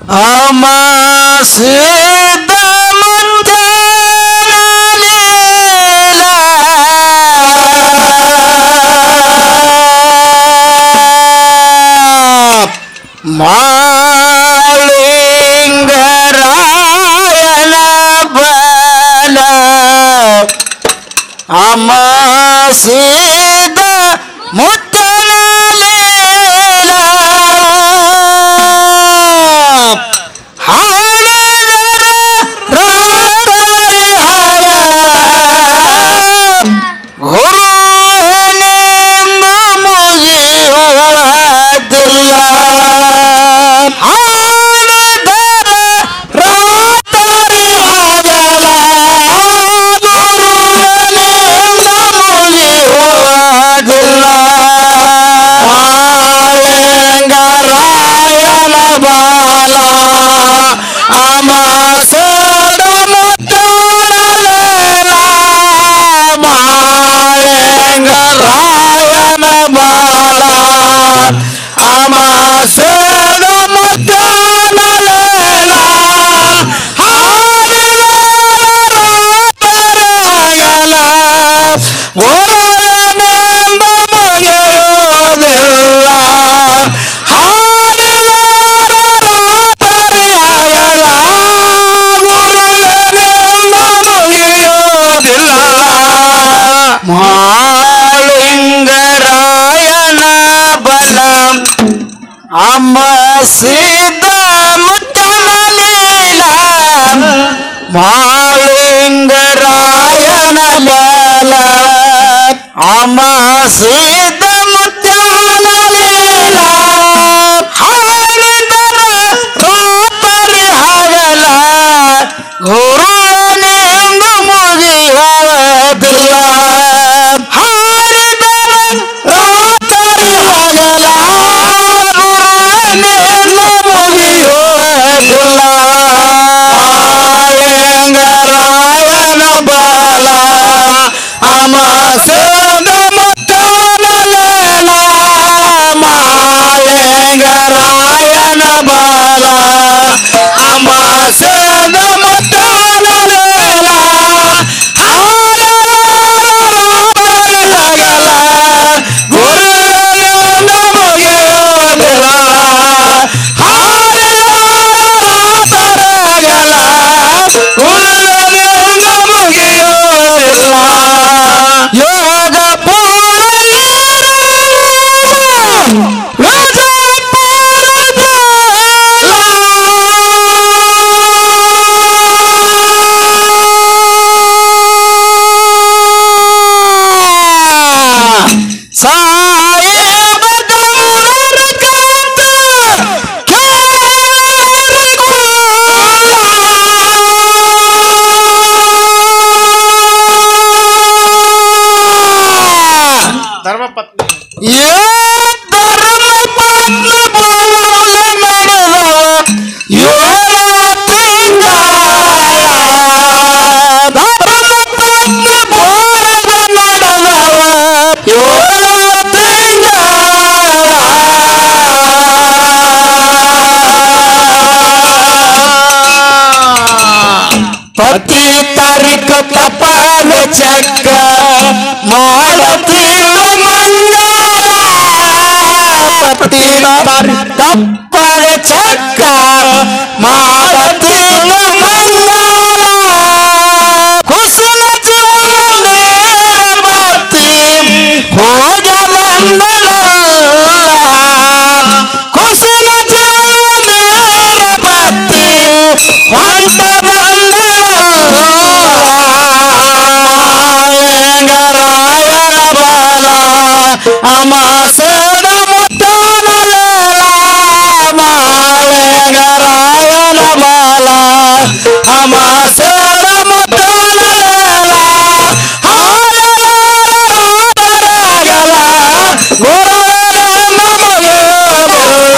ಅಮಾಸಿದ ಮಾಳಿಂಗರಾಯನ ಬಲ ಅಮಾಸಿದ ಮುತ್ತನ ಲೀಲ ಹಾಡಿದರ ರಾತ್ರಿ ಹರ ಗುರುವಿನಿಂದ ಮುಗಿಯುವುದಿಲ್ಲ ಹಾಡಿದರ ರಾತ್ರಿ ಹಗಲ ಗುರುವಿನಿಂದ ಮುಗಿಯುವುದಿಲ್ಲ ಮಾಯಂಗರಾಯನ ಬಾಲ ಅಮಾಸದ ಮುತ್ತಡಲೇಲ ಮಾಯಂಗರಾಯನ ಬಾಲ ಅಮಾಸದ ಮುತ್ತಡಲೇಲ ಹಾಡಿದರಗಲ ಗುರುವಿನಿಂದ ಮುಗಿಯುವುದಿಲ್ಲ ಹಾಡಿದರಗಲ ಗುರುವಿನಿಂದ ಮುಗಿಯುವುದಿಲ್ಲ ಮಾಳಿಂಗರಾಯನ ಬಲ ಅಮ್ಮ ಸಿದ್ಧ ಮುತ್ತನ ಲೀಲ ಮಾಳಿಂಗರಾಯನ ಬಲ ಅಮ್ಮ ಸಿದ್ಧ ಮುತ್ತನ ಲೀಲ ಹಾಡಿದರ ರಾತ್ರಿ ಹಗಲ ಗುರುವಿನಿಂದ ಮುಗಿಯುವುದಿಲ್ಲ ಹಾಡಿದರ ರಾತ್ರಿ ಹಗಲ ಗುರುವಿನಿಂದ ಮುಗಿಯುವುದಿಲ್ಲ ಮಾಯಂಗರಾಯನ ಬಾಲ ಅಮಾಸದ ಮುತ್ತಲಲೇಲ ಮಾಯಂಗರಾಯನ ಬಾಲ ಅಮಾಸದ ಮುತ್ತಲಲೇಲ ಹಾಡಲಾರಗಲ ಗುರುವಿನಿಂದ ಮುಗಿಯುವುದಿಲ್ಲ ಹಾಡಲಾರಗಲ ಗುರುವಿನಿಂದ ಮುಗಿಯುವುದಿಲ್ಲ ಯೋಗ ಸಾಯೇಬ ಗೌರರ ಕಾಂತ ಧರ್ಮಪತ್ನಿ ಏ ಧರ್ಮಪತ್ನ ಬೋಲ ನಡೆದವ ಏಳ ತಿಂಗಳ ಧರ್ಮಪತ್ನ ಬೋಲ ನಡೆದವ ಏಳ ತಿಂಗಳ ಪತಿ ತಾರೀಖ ತಪಾಲ ಚಕ್ಕ ಮಾಡತೀವ ಮಂಗಳ ಪತಿ ತಪ್ಪಲ ಚಕ್ಕ ಮಾಡತೀವ ಮಂಗಳ ಕುಶಲ ಜೀವನ ಭಕ್ತಿ ಹೋಗ ಬಂದಳ ಕುಶಲ ಜೀವನ ಭಕ್ತಿ ಹೊಂಟ ಬಂದರಾಯಣ ಬಾಲ ಅಮಾಸದ ಮುತ್ತಲ ಮಾಯಂಗರಾಯಣ ಬಾಲ ಅಮಾಸದ ಮುತ್ತಲ ಹಾಡಲಾರಗಲ ಗುರುವಿನಿಂದ ಮುಗಿಯುವುದಿಲ್ಲ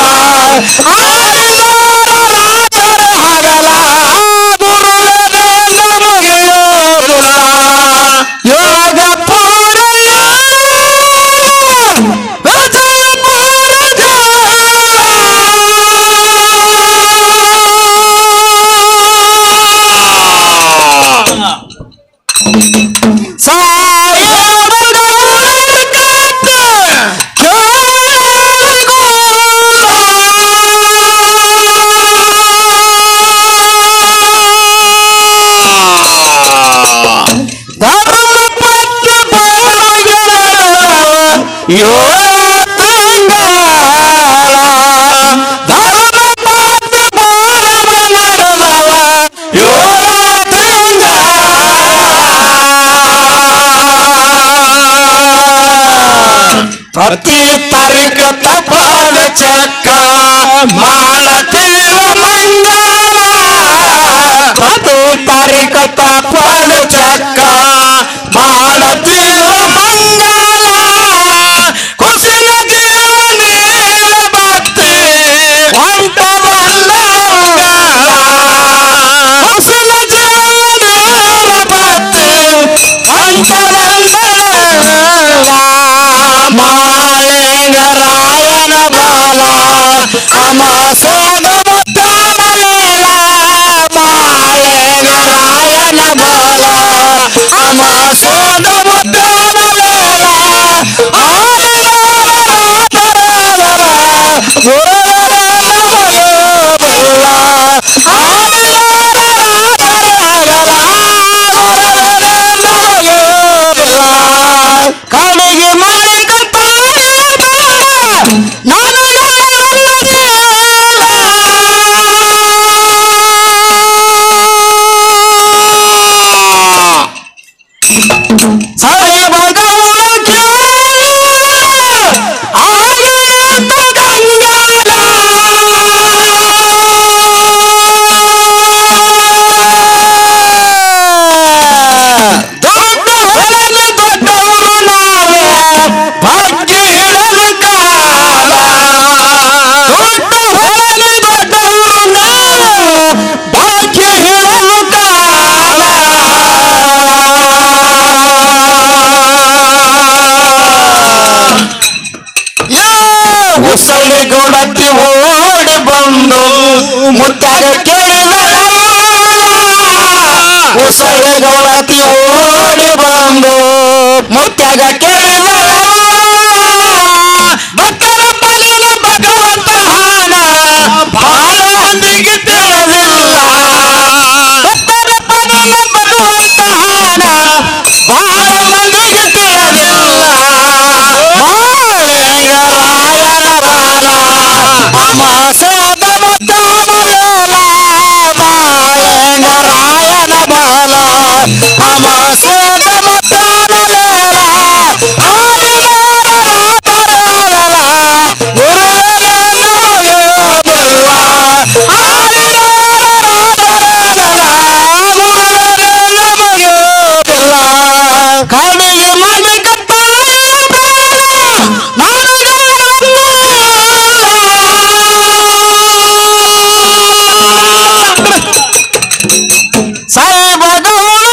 ಹಾಡಲಾರಗಲ ಗುರುವಿನಿಂದ ಮುಗಿಯುವುದಿಲ್ಲ ಯೋಗ ಪೂರೈಯ ಯೋಳ ತಂಗಾಳ ಧರ್ಮ ಪಾತ್ರ ಬೋರವ ನಡೆದವ ಯೋಳ ತಂಗಾಳ ಪ್ರತಿ ತಾರೀಕ ತಪಾಲ ಚಕ್ಕ ಮಾಡತೀವ ಮಂಗಳ ಪ್ರತಿ ತಾರೀಕ ತಪಾಲ ಚಕ್ಕ ಮಾಡತೀವ ಮಂಗಳ ಕುಸಿನ ಜೀವನೇ ಭಕ್ತಿ ಹೊಂಟವಲ್ಲ ಕುಸಿನ ಜೀವನೇ ಭಕ್ತಿ ಹೊಂಟವಲ್ಲ ಮಾಳಿಂಗರಾಯನ ಬಾಲ ಅಮಾಸೋದ ಮುತ್ತಾಮಲೇಲ ಮಾಳಿಂಗರಾಯನ ಬಾಲ ಅಮಾಸೋದ ಮುತ್ತಾಮಲೇಲ ಕಾಲಿಗೆ ಮಾಲಿಕ ನಾನು ದೊಡ್ಡ ಹೊಲಲು ದೊಡ್ಡವರು ನಾವೇ ಭಾಗ್ಯ ಹೇಳಲು ಕಾಲ ದೊಡ್ಡ ಹೊಲಲು ದೊಡ್ಡವರು ನಾವೇ ಭಾಗ್ಯ ಹೇಳಲು ಕಾಲ ಉಸಳಿ ಗೊಡತಿ ಓಡಿ ಬಂದು ಮುತ್ತಾಗ ಕೇಳಿದ ಉಸಳಿ ಗೊಡತಿ ಓಡಿ ಬಂದು ಮುತ್ತಾಗ ಕೇಳಿದ ಭಕ್ತರ ಪಾಲಿನ ಭಗವಂತ ಹಾನ ಬಾಳ ಮಂದಿಗೆ ತಿಳಿದಿಲ್ಲ ಭಕ್ತರ ಪಾಲಿನ ಭಗವಂತ ಹಾನ ಬಾಳ ಮಂದಿಗೆ ತಿಳಿದಿಲ್ಲ ಮಾಳಿಂಗರಾಯನ ಬಾಲ ಅಮಾಸದ ಮುತ್ತಾಮಲೇಲ ಮಾಳಿಂಗರಾಯನ ಬಾಲ ಅಮಾಸದ ಮುತ್ತಾಮಲೇಲ ಕಡಿಗೆ ಮಲಿಕ ಸಾಹೇಬಗಳು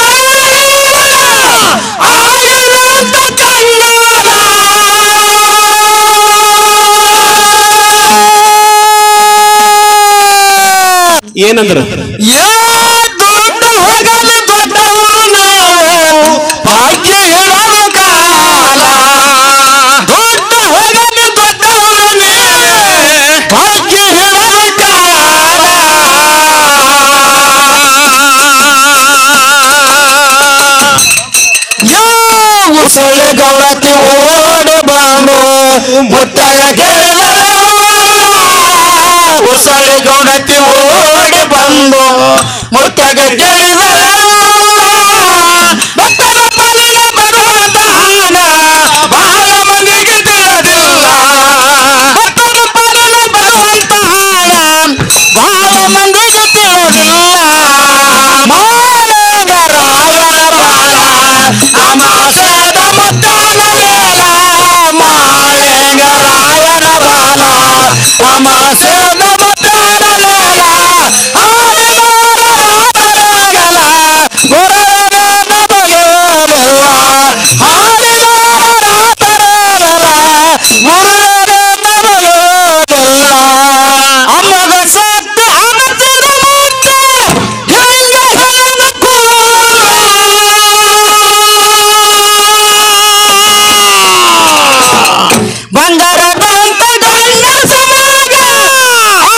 ಆಗಿರುವಂತ ಏನಂದ್ರ ಯಾ ದೊಡ್ಡ ಹೋಗಲು ದೊಡ್ಡವರು ನಾವು ಭಾಗ್ಯ ಹೇಳಲು ಕಾಲ ದೊಡ್ಡ ಹೋಗಲು ದೊಡ್ಡವರು ನೀವೇ ಭಾಗ್ಯ ಹೇಳಲು ಕಾಲ ಯಾವ ಸೊಳ್ಳೆ ಗೌರತಿ ಓಡಿ ಬಂದು ಮುತ್ತಾಗ ಕೇಳಿದ ಉಸಳೆ ಗೌಡತಿ ಓಡಿ ಬಂದು ಮುತ್ತಾಗ ಕೇಳಿದ ಭಕ್ತರ ಪಾಲಿನ ಭಗವಂತ ಹಾನ ಬಹಳ ಮಂದಿಗೆ ತಿಳಿದಿಲ್ಲ ಭಕ್ತರ ಪಾಲಿನ ಭಗವಂತ ಹಾನ ಬಹಳ ಮಂದಿಗೆ ತಿಳಿದಿಲ್ಲ ಮಾಲಿಂಗರಾಯನ ಬಾಲ ಅಮಾಸದ ಮುತ್ತಾನ ವೇಳ ಮಾಳಿಂಗರಾಯನ ಬಾಲ ಅಮಾಸದ ಮುತ್ತಾನ ವೇಳ ಹಾಡಿದವರ ಗುರುವಿನ ನಮಗೇನಿಲ್ಲ ಹಾಡಿದವರ ಗುರುವಿನ ನಮಗೇನಿಲ್ಲ ಅಮ್ಮಗ ಸತ್ತು ಅಮತಿದ ಮುಂದೆ ಹೆಂಗ ಹೆಂಗ ಬಂಗಾರದಂತ ಗಣ್ಣ ಸಮಾಗ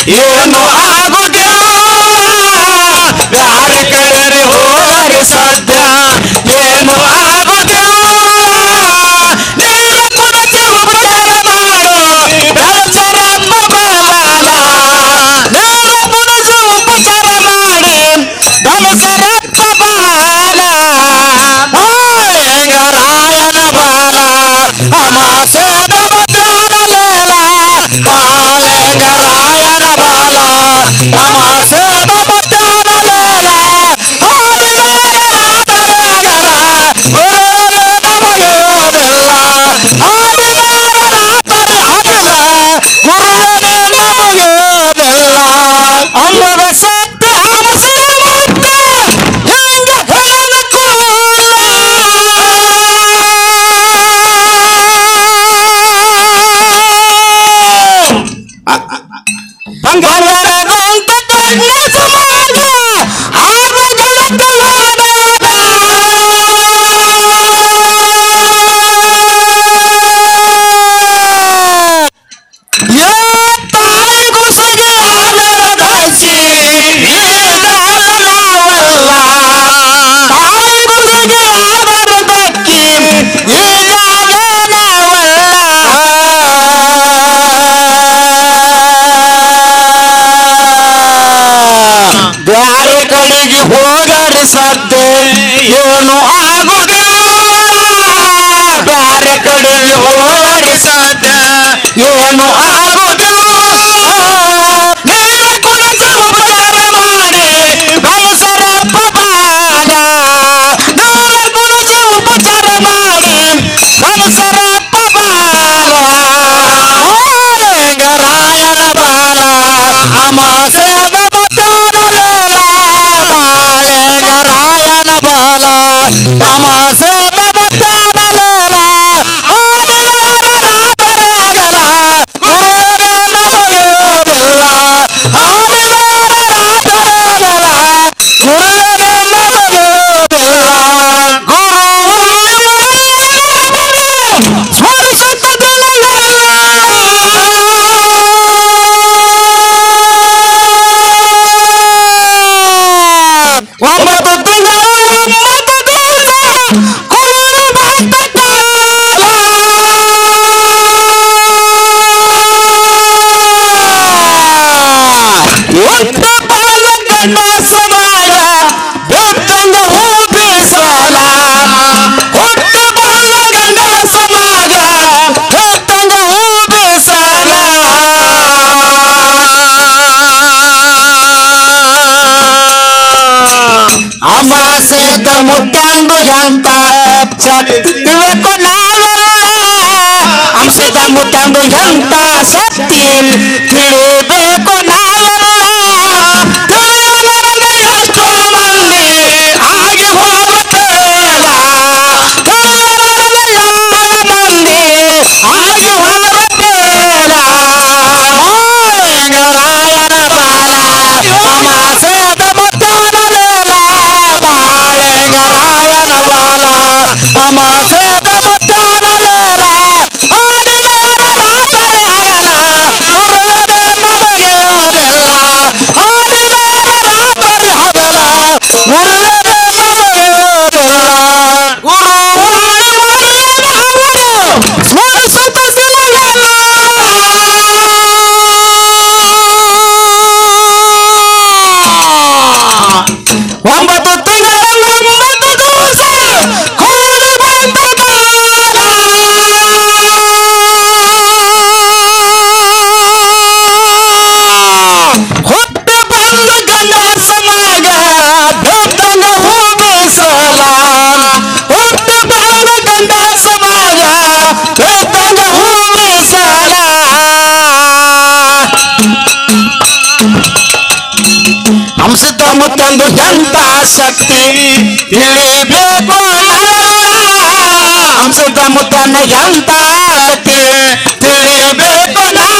ಏನು ಆಗುದಿಲ್ಲ ಬ್ಯಾರೆ ಕಡೆ ಹೋಗರಿ ಸದ್ಯ ಏನು ಆಗುದಿಲ್ಲ ನೀರು ಕುಡಿಸಿ ಉಪಚಾರ ಮಾಡು ಬೆಳಚರಪ್ಪ ಬಾಲ ನೀರು ಕುಡಿಸಿ ಉಪಚಾರ ಮಾಡಿ ಬೆಳಸರಪ್ಪ ಬಾಲ ಹೆಂಗರಾಯನ ಬಾಲ ಅಮಾಸದ ಬದ್ದಾರಲೇಲ ಬಾಲೆಂಗರಾಯನ ಬಾಲ ಅಮಾಸದ ಬದ್ದಾರಲೇಲ ಅಮ್ಮಗ ಸತ್ತ ಅಮಸರ ಮುತ್ತ ಹೆಂಗ ಬಂಗಾರದಂತ ಕಣ್ಣ ಸಮಾಜ ಬ್ಯಾರೆ ಕಡೆಗೆ ಹೋಗರಿ ಸದ್ದೆ ಏನು ಆಗುದಿಲ್ಲ ಬ್ಯಾರೆ ಕಡೆಗೆ ಹೋಗರಿ ಸದ್ಯ ಏನು ಆಗುದಿಲ್ಲ ನೀರು ಕುಡಿಸಿ ಉಪಚಾರ ಮಾಡಿ ಬೆಳಸರಪ್ಪ ಬಾಲ ನೀರು ಕುಡಿಸಿ ಉಪಚಾರ ಮಾಡಿ ಬೆಳಸರಪ್ಪ ಬಾಲ ಲಿಂಗರಾಯನ ಬಾಲ ಅಮಾಸದ ಬತ್ತಾರಲೇಲ ಬಾಲೆಂಗರಾಯನ ಬಾಲ ಅಮಾಸದ ಬತ್ತಾರಲೇಲ ಆದಿವಾರರಾದರಾಗಲ ಗುರುವೇ ನಮಗೋದಿಲ್ಲ ಆದಿವಾರರಾದರಾಗಲ ಗುರುವೇ ನಮಗೋದಿಲ್ಲ ಗುರು ಒಂಬತ್ತು ತಿಂಗಳು ಒಂಬತ್ತು ದಿವಸ ಕುರುಡು ಬಂದ ಒಂದು ಬಾಲ ಗಂಡ ಸಮಾಯ ಬೆತ್ತಂಗ ಹೂ ಬೀಸಲ ಒಂದು ಬಾಲ ಗಂಡ ಸಮಾಜ ಬೆತ್ತಂಗ ಹೂ ಬೀಸಲ ಅಮಾಸೆದ ಮುಟ್ಟಂದು ಎಂತ ತಿಳ್ಕೊ ನಾವೆಲ್ಲ ಅಂಶದ ಮುಟ್ಟಂದು ಎಂತ ಶಕ್ತಿ ತಿಳಿಬೇಕು ನಾವೆಲ್ಲ ತಿಳಿಯಲಾರದೆ ಎಷ್ಟೋ ಮಂದಿ ಆಗಿ ಹೋಗುತ್ತೇವ ತಿಳಿಯಲಾರದೆ ಯಾವ ಮಂದಿ ಆಗಿ ಹೋಗುತ್ತೇವ ಲಿಂಗರಾಯನ ಬಾಲ ಅಮಾಸೆದ ಮುಟ್ಟನಲೇಲ ಬಾಳೆಂಗರಾಯನ ಬಾಲ ಅಮಾಸೆದ ಮುಟ್ಟನಲೇಲ ಆದಿವಾರ ರಾತ್ರಿ ಹಗಲ ಗುರುವೇ ನಮಗೆ ಓದಿಲ್ಲ ಆದಿವಾರ ರಾತ್ರಿ ಹಗಲ ಗುರುವೇ ನಮಗೆ ಓದಿಲ್ಲ ಗುರು ಸ್ಮರಿಸುತ್ತ ಒಂಬತ್ತು ತಿಂಗಳ ಒಂಬತ್ತು ದಿವಸ ಕೂಡಿ ಬಂದ ಹುಟ್ಟು ಬಂದ ಗಂಡ ಸಮಾಗ ಬೆತ್ತಂಗ ಹೂ ಬೀಸಲ ಹುಟ್ಟು ಬಂದ ಗಂಡ ಸಮಾಗ ಬೆತ್ತಂಗ ಹೂ ಬೀಸಲ ಹಂಸದ ಮುತ್ತಂದು ಎಂತ ಶಕ್ತಿ ತಿಳಿಬೇಕು ಹಂಸದ ಮುತ್ತನ ಎಂತ ಶಕ್ತಿ ತಿಳಿಬೇಕು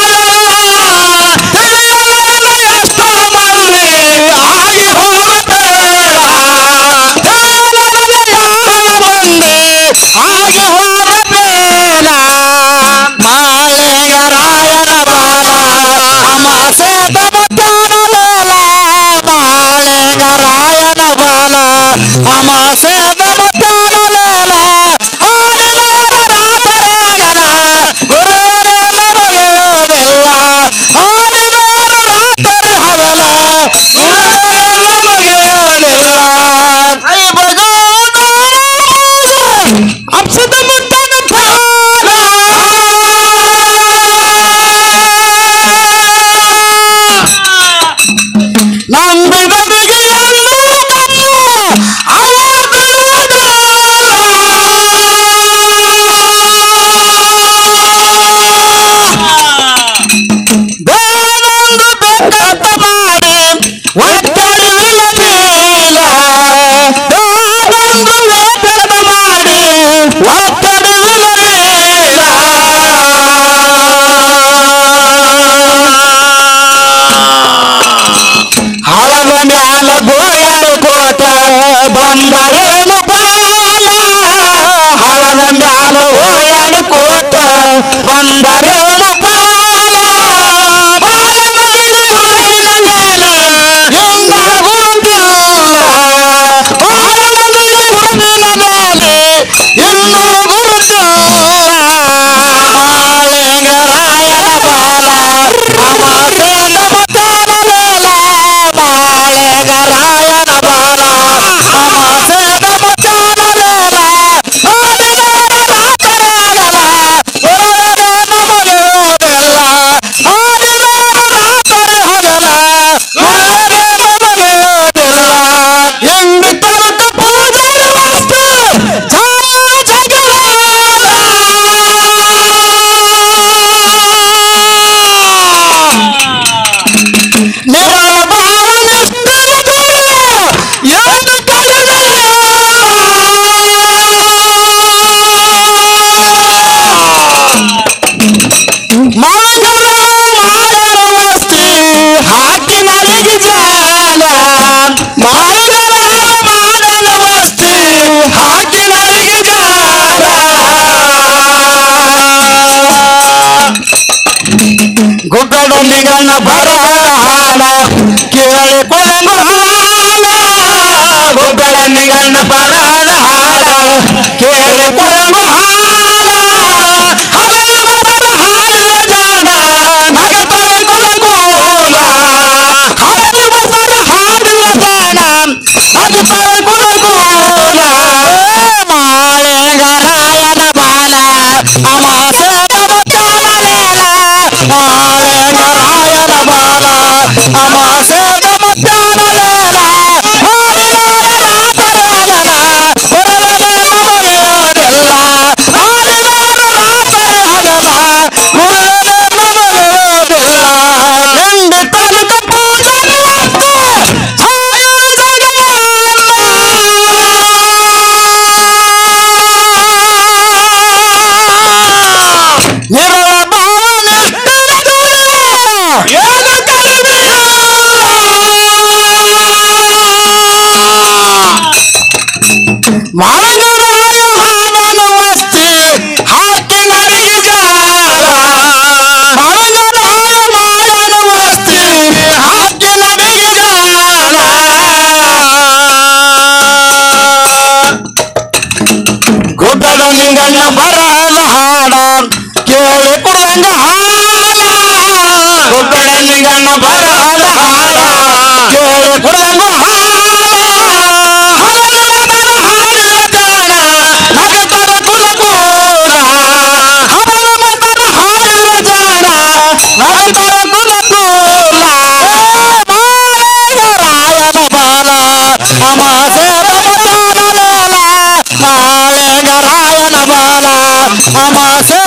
ಎಷ್ಟೋ ಮಂದಿ ಆಗಿ ಹೋಗುತ್ತೇವ ಮಂದಿ ಆಗಿ ಹೋಗುತ್ತೇನ ಮಾಳೆಗರಾಯನ ಬಾಲ ಅಮಾಸೆ ತಮ ನಿಗನ ಬರಹಾಲ ಕೇಳಿ ಕೊಳಲು ಹಾಲ ಗುಡ್ಡದ ನಿಗನ ಬರಹಾಲ ಕೇಳಿ ಕೊಳಲು ಹಾಲ ಹಗಲು ಬರಹಾಲ ಜಾಣ ನಗತರ ಕುಲಕೂಲ ಹಗಲು ಬರಹಾಲ ಜಾಣ ನಗತರ ಕುಲಕೂಲ ಮಾಳೆಗರಾಯನ ಬಾಲ ಅಮಾಸೆ ಮತ್ತಾನಲೇಲ ಮಾಳೆಗರಾಯನ ಬಾಲ ಅಮಾಸೆ ಮತ್ತಾನಲೇಲ ಮಾನರಾಯ ಹಾನನ ವಸ್ತಿ ಹಾಕಿ ನರಿಗೆ ಜಾಲ ಮಾನರಾಯ ಮಾಯನ ವಸ್ತಿ ಹಾಕಿ ನರಿಗೆ ಜಾಲ ಗುಡ್ಡದ ನಿಂಗಣ್ಣ ಬರಲ ಹಾಡ ಕೇಳಿ ಕುಡಂಗ ಹಾಲ ಗುಡ್ಡದ ನಿಂಗಣ್ಣ ಬರಲ ಹಾಡ ಕೇಳಿ ಕುಡಂಗ ಹಾಲ ಹಗಲದ ಹಾಡಿನ ಜಾಣ ನಗತರ ಕುಲಕೂಲ ಹಗಲದ ಹಾಡಿನ ಜಾಣ ನಗತರ ಕುಲಕೂಲ ಮಾಳೆಗರಾಯನ ಬಾಲ ಅಮಾಸೆ ರಮದಾನಲೇಲ ಮಾಳೆಗರಾಯನ ಬಾಲ ಅಮಾಸೆ